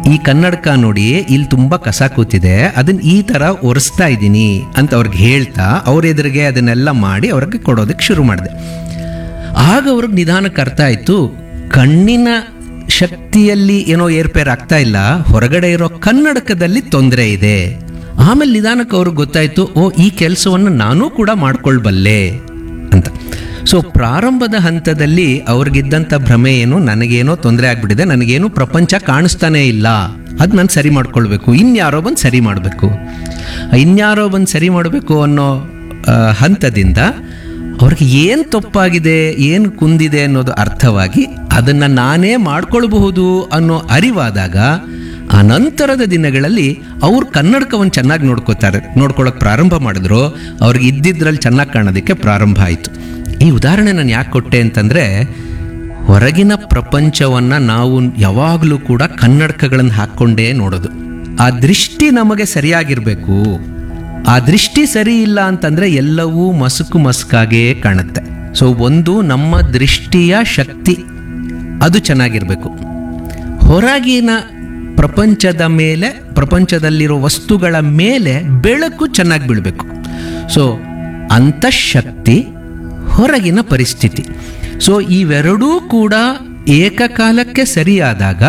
ಈ ಕನ್ನಡಕ ನೋಡಿ ಇಲ್ಲಿ ತುಂಬ ಕಸ ಕೂತಿದೆ ಅದನ್ನ ಈ ಥರ ಒರೆಸ್ತಾ ಇದ್ದೀನಿ ಅಂತ ಅವ್ರಿಗೆ ಹೇಳ್ತಾ ಅವ್ರ ಎದುರಿಗೆ ಅದನ್ನೆಲ್ಲ ಮಾಡಿ ಅವ್ರಿಗೆ ಕೊಡೋದಕ್ಕೆ ಶುರು ಮಾಡಿದೆ ಆಗ ಅವ್ರಿಗೆ ನಿಧಾನಕ್ಕೆ ಅರ್ಥ ಆಯಿತು ಕಣ್ಣಿನ ಶಕ್ತಿಯಲ್ಲಿ ಏನೋ ಏರ್ಪೇರ್ ಆಗ್ತಾ ಇಲ್ಲ ಹೊರಗಡೆ ಇರೋ ಕನ್ನಡಕದಲ್ಲಿ ತೊಂದರೆ ಇದೆ ಆಮೇಲೆ ನಿಧಾನಕ್ಕೆ ಅವ್ರಿಗೆ ಗೊತ್ತಾಯ್ತು ಓ ಈ ಕೆಲಸವನ್ನು ನಾನೂ ಕೂಡ ಮಾಡ್ಕೊಳ್ಬಲ್ಲೆ ಅಂತ ಸೊ ಪ್ರಾರಂಭದ ಹಂತದಲ್ಲಿ ಅವ್ರಿಗಿದ್ದಂಥ ಭ್ರಮೆ ಏನು ನನಗೇನೋ ತೊಂದರೆ ಆಗ್ಬಿಟ್ಟಿದೆ ನನಗೇನು ಪ್ರಪಂಚ ಕಾಣಿಸ್ತಾನೇ ಇಲ್ಲ ಅದು ನಾನು ಸರಿ ಮಾಡ್ಕೊಳ್ಬೇಕು ಇನ್ಯಾರೋ ಬಂದು ಸರಿ ಮಾಡಬೇಕು ಇನ್ಯಾರೋ ಬಂದು ಸರಿ ಮಾಡಬೇಕು ಅನ್ನೋ ಆ, ಹಂತದಿಂದ ಅವ್ರಿಗೆ ಏನು ತಪ್ಪಾಗಿದೆ ಏನು ಕುಂದಿದೆ ಅನ್ನೋದು ಅರ್ಥವಾಗಿ ಅದನ್ನು ನಾನೇ ಮಾಡ್ಕೊಳ್ಬಹುದು ಅನ್ನೋ ಅರಿವಾದಾಗ ಆ ನಂತರದ ದಿನಗಳಲ್ಲಿ ಅವ್ರು ಕನ್ನಡಕವನ್ನು ಚೆನ್ನಾಗಿ ನೋಡ್ಕೋತಾರೆ ನೋಡ್ಕೊಳ್ಳೋಕೆ ಪ್ರಾರಂಭ ಮಾಡಿದ್ರು ಅವ್ರಿಗೆ ಇದ್ದಿದ್ರಲ್ಲಿ ಚೆನ್ನಾಗಿ ಕಾಣೋದಕ್ಕೆ ಪ್ರಾರಂಭ ಆಯಿತು ಈ ಉದಾಹರಣೆ ನಾನು ಯಾಕೆ ಕೊಟ್ಟೆ ಅಂತಂದರೆ ಹೊರಗಿನ ಪ್ರಪಂಚವನ್ನು ನಾವು ಯಾವಾಗಲೂ ಕೂಡ ಕನ್ನಡಕಗಳನ್ನು ಹಾಕ್ಕೊಂಡೇ ನೋಡೋದು ಆ ದೃಷ್ಟಿ ನಮಗೆ ಸರಿಯಾಗಿರಬೇಕು ಆ ದೃಷ್ಟಿ ಸರಿ ಇಲ್ಲ ಅಂತಂದ್ರೆ ಎಲ್ಲವೂ ಮಸುಕು ಮಸ್ಕಾಗೇ ಕಾಣುತ್ತೆ ಸೊ ಒಂದು ನಮ್ಮ ದೃಷ್ಟಿಯ ಶಕ್ತಿ ಅದು ಚೆನ್ನಾಗಿರಬೇಕು ಹೊರಗಿನ ಪ್ರಪಂಚದ ಮೇಲೆ ಪ್ರಪಂಚದಲ್ಲಿರೋ ವಸ್ತುಗಳ ಮೇಲೆ ಬೆಳಕು ಚೆನ್ನಾಗಿ ಬೀಳಬೇಕು ಸೊ ಅಂತಃಶಕ್ತಿ ಹೊರಗಿನ ಪರಿಸ್ಥಿತಿ ಸೊ ಇವೆರಡೂ ಕೂಡ ಏಕಕಾಲಕ್ಕೆ ಸರಿಯಾದಾಗ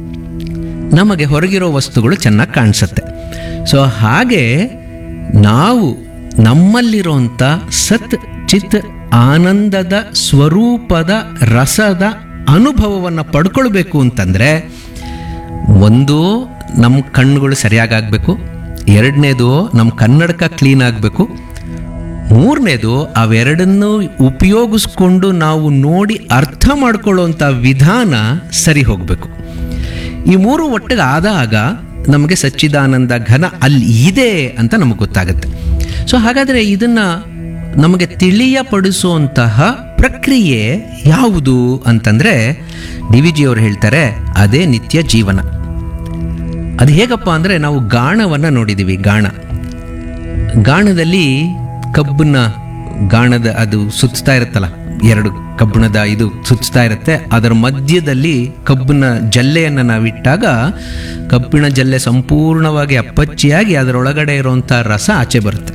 ನಮಗೆ ಹೊರಗಿರೋ ವಸ್ತುಗಳು ಚೆನ್ನಾಗಿ ಕಾಣಿಸುತ್ತೆ ಸೊ ಹಾಗೆ ನಾವು ನಮ್ಮಲ್ಲಿರುವಂಥ ಸತ್ ಚಿತ್ ಆನಂದದ ಸ್ವರೂಪದ ರಸದ ಅನುಭವವನ್ನು ಪಡ್ಕೊಳ್ಬೇಕು ಅಂತಂದರೆ ಒಂದು ನಮ್ಮ ಕಣ್ಣುಗಳು ಸರಿಯಾಗಬೇಕು ಎರಡನೇದು ನಮ್ಮ ಕನ್ನಡಕ ಕ್ಲೀನ್ ಆಗಬೇಕು ಮೂರನೇದು ಅವೆರಡನ್ನು ಉಪಯೋಗಿಸ್ಕೊಂಡು ನಾವು ನೋಡಿ ಅರ್ಥ ಮಾಡ್ಕೊಳ್ಳುವಂಥ ವಿಧಾನ ಸರಿ ಹೋಗಬೇಕು ಈ ಮೂರು ಒಟ್ಟಿಗೆ ಆದಾಗ ನಮಗೆ ಸಚ್ಚಿದಾನಂದ ಘನ ಅಲ್ಲಿ ಇದೆ ಅಂತ ನಮಗೆ ಗೊತ್ತಾಗುತ್ತೆ ಸೊ ಹಾಗಾದರೆ ಇದನ್ನು ನಮಗೆ ತಿಳಿಯಪಡಿಸುವಂತಹ ಪ್ರಕ್ರಿಯೆ ಯಾವುದು ಅಂತಂದರೆ ಡಿ ವಿ ಜಿಯವರು ಹೇಳ್ತಾರೆ ಅದೇ ನಿತ್ಯ ಜೀವನ ಅದು ಹೇಗಪ್ಪ ಅಂದರೆ ನಾವು ಗಾಣವನ್ನು ನೋಡಿದ್ದೀವಿ ಗಾಣ ಗಾಣದಲ್ಲಿ ಕಬ್ಬನ್ನ ಗಾಣದ ಅದು ಸುತ್ತಾ ಇರುತ್ತಲ್ಲ ಎರಡು ಕಬ್ಬಿಣದ ಇದು ಸುತ್ತಾ ಇರುತ್ತೆ ಅದರ ಮಧ್ಯದಲ್ಲಿ ಕಬ್ಬಿನ ಜಲ್ಲೆಯನ್ನು ನಾವಿಟ್ಟಾಗ ಕಬ್ಬಿಣ ಜಲ್ಲೆ ಸಂಪೂರ್ಣವಾಗಿ ಅಪ್ಪಚ್ಚಿಯಾಗಿ ಅದರೊಳಗಡೆ ಇರುವಂಥ ರಸ ಆಚೆ ಬರುತ್ತೆ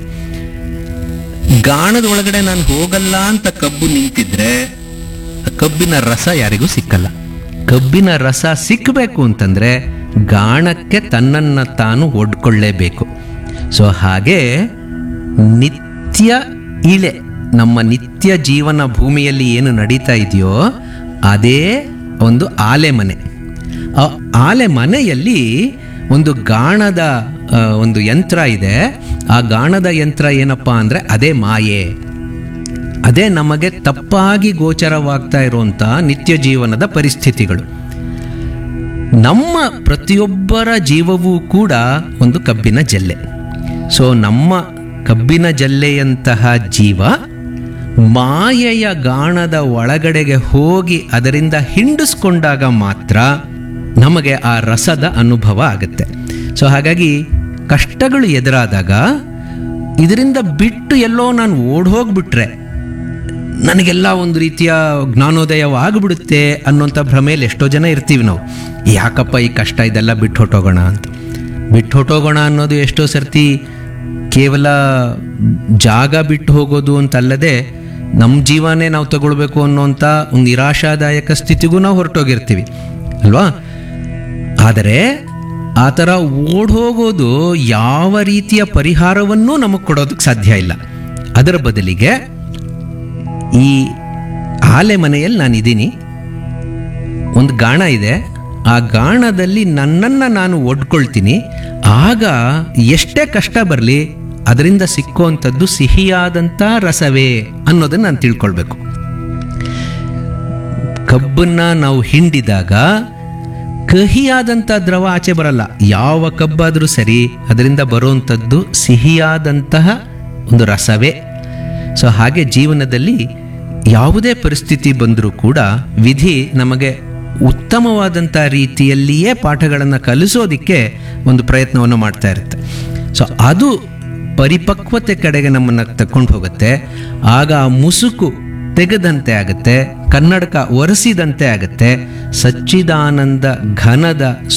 ಗಾಣದ ಒಳಗಡೆ ನಾನು ಹೋಗಲ್ಲ ಅಂತ ಕಬ್ಬು ನಿಂತಿದ್ರೆ ಆ ಕಬ್ಬಿನ ರಸ ಯಾರಿಗೂ ಸಿಕ್ಕಲ್ಲ ಕಬ್ಬಿನ ರಸ ಸಿಕ್ಕಬೇಕು ಅಂತಂದ್ರೆ ಗಾಣಕ್ಕೆ ತನ್ನನ್ನು ತಾನು ಒಡ್ಕೊಳ್ಳೇಬೇಕು ಸೊ ಹಾಗೆ ನಿತ್ಯ ಇಳೆ ನಮ್ಮ ನಿತ್ಯ ಜೀವನ ಭೂಮಿಯಲ್ಲಿ ಏನು ನಡೀತಾ ಇದೆಯೋ ಅದೇ ಒಂದು ಆಲೆ ಮನೆ ಆ ಆಲೆ ಮನೆಯಲ್ಲಿ ಒಂದು ಗಾಣದ ಆ, ಒಂದು ಯಂತ್ರ ಇದೆ ಆ ಗಾಣದ ಯಂತ್ರ ಏನಪ್ಪಾ ಅಂದರೆ ಅದೇ ಮಾಯೆ ಅದೇ ನಮಗೆ ತಪ್ಪಾಗಿ ಗೋಚರವಾಗ್ತಾ ಇರುವಂಥ ನಿತ್ಯ ಜೀವನದ ಪರಿಸ್ಥಿತಿಗಳು ನಮ್ಮ ಪ್ರತಿಯೊಬ್ಬರ ಜೀವವೂ ಕೂಡ ಒಂದು ಕಬ್ಬಿನ ಜಲ್ಲೆ ಸೊ ನಮ್ಮ ಕಬ್ಬಿನ ಜಲ್ಲೆಯಂತಹ ಜೀವ ಮಾಯೆಯ ಗಾಣದ ಒಳಗಡೆಗೆ ಹೋಗಿ ಅದರಿಂದ ಹಿಂಡಿಸ್ಕೊಂಡಾಗ ಮಾತ್ರ ನಮಗೆ ಆ ರಸದ ಅನುಭವ ಆಗುತ್ತೆ ಸೊ ಹಾಗಾಗಿ ಕಷ್ಟಗಳು ಎದುರಾದಾಗ ಇದರಿಂದ ಬಿಟ್ಟು ಎಲ್ಲೋ ನಾನು ಓಡ್ ಹೋಗ್ಬಿಟ್ರೆ ನನಗೆಲ್ಲ ಒಂದು ರೀತಿಯ ಜ್ಞಾನೋದಯವಾಗ್ಬಿಡುತ್ತೆ ಅನ್ನೋಂಥ ಭ್ರಮೆಯಲ್ಲಿ ಎಷ್ಟೋ ಜನ ಇರ್ತೀವಿ ನಾವು ಯಾಕಪ್ಪ ಈ ಕಷ್ಟ ಇದೆಲ್ಲ ಬಿಟ್ಟು ಹೊಟ್ಟೋಗೋಣ ಅಂತ ಬಿಟ್ಟು ಹೊಟ್ಟೋಗೋಣ ಅನ್ನೋದು ಎಷ್ಟೋ ಸರ್ತಿ ಕೇವಲ ಜಾಗ ಬಿಟ್ಟು ಹೋಗೋದು ಅಂತಲ್ಲದೆ ನಮ್ಮ ಜೀವನೇ ನಾವು ತಗೊಳ್ಬೇಕು ಅನ್ನೋಂಥ ಒಂದು ನಿರಾಶಾದಾಯಕ ಸ್ಥಿತಿಗೂ ನಾವು ಹೊರಟೋಗಿರ್ತೀವಿ ಅಲ್ವಾ ಆದರೆ ಆ ಥರ ಓಡ್ ಹೋಗೋದು ಯಾವ ರೀತಿಯ ಪರಿಹಾರವನ್ನೂ ನಮಗೆ ಕೊಡೋದಕ್ಕೆ ಸಾಧ್ಯ ಇಲ್ಲ ಅದರ ಬದಲಿಗೆ ಈ ಆಲೆ ಮನೆಯಲ್ಲಿ ನಾನಿದ್ದೀನಿ ಒಂದು ಗಾಣ ಇದೆ ಆ ಗಾಣದಲ್ಲಿ ನನ್ನನ್ನು ನಾನು ಒಡ್ಕೊಳ್ತೀನಿ ಆಗ ಎಷ್ಟೇ ಕಷ್ಟ ಬರಲಿ ಅದರಿಂದ ಸಿಕ್ಕುವಂಥದ್ದು ಸಿಹಿಯಾದಂಥ ರಸವೇ ಅನ್ನೋದನ್ನು ನಾನು ತಿಳ್ಕೊಳ್ಬೇಕು ಕಬ್ಬನ್ನ ನಾವು ಹಿಂಡಿದಾಗ ಕಹಿಯಾದಂಥ ದ್ರವ ಆಚೆ ಬರಲ್ಲ ಯಾವ ಕಬ್ಬಾದರೂ ಸರಿ ಅದರಿಂದ ಬರುವಂಥದ್ದು ಸಿಹಿಯಾದಂತಹ ಒಂದು ರಸವೇ ಸೊ ಹಾಗೆ ಜೀವನದಲ್ಲಿ ಯಾವುದೇ ಪರಿಸ್ಥಿತಿ ಬಂದರೂ ಕೂಡ ವಿಧಿ ನಮಗೆ ಉತ್ತಮವಾದಂಥ ರೀತಿಯಲ್ಲಿಯೇ ಪಾಠಗಳನ್ನು ಕಲಿಸೋದಕ್ಕೆ ಒಂದು ಪ್ರಯತ್ನವನ್ನು ಮಾಡ್ತಾ ಇರುತ್ತೆ ಸೊ ಅದು ಪರಿಪಕ್ವತೆ ಕಡೆಗೆ ನಮ್ಮನ್ನು ತಕೊಂಡು ಹೋಗುತ್ತೆ ಆಗ ಆ ಮುಸುಕು ತೆಗೆದಂತೆ ಆಗುತ್ತೆ ಕನ್ನಡಕ ಒರೆಸಿದಂತೆ ಆಗುತ್ತೆ ಸಚ್ಚಿದಾನಂದ ಘನದ